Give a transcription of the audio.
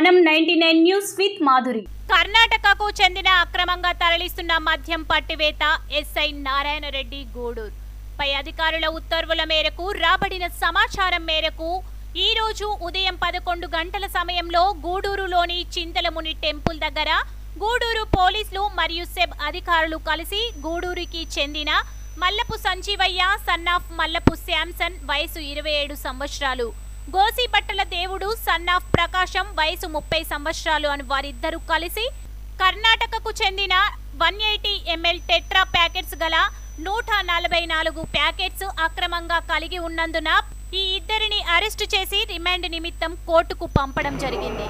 మనం ninety nine news with Madhuri కర్ణాటకకు చెందిన అక్రమంగా తరలిస్తున్న మద్యం పట్టివేత ఎస్ఐ నారాయణ రెడ్డి గూడూరు పై అధికారుల ఉత్తర్వుల మేరకు రాబడిన సమాచారం మేరకు ఈ రోజు ఉదయం పదకొండు గంటల సమయంలో గూడూరులోని చింతలముని టెంపుల్ దగ్గర గూడూరు పోలీసులు మరియు సెబ్ అధికారులు కలిసి గూడూరుకి చెందిన మల్లపు సంజీవయ్య సన్నాఫ్ మల్లపు శాంసన్ వయసు ఇరవై ఏడు సంవత్సరాలు గోసిబట్టల దేవుడు సన్నాఫ్ ప్రకాశం వయసు ముప్పై సంవత్సరాలు అని వారిద్దరూ కలిసి కర్ణాటకకు చెందిన one eighty ML tetra packets గల నూట నలభై నాలుగు ప్యాకెట్స్ అక్రమంగా కలిగి ఉన్నందున ఈ ఇద్దరిని అరెస్టు చేసి రిమాండ్ నిమిత్తం కోర్టుకు పంపడం జరిగింది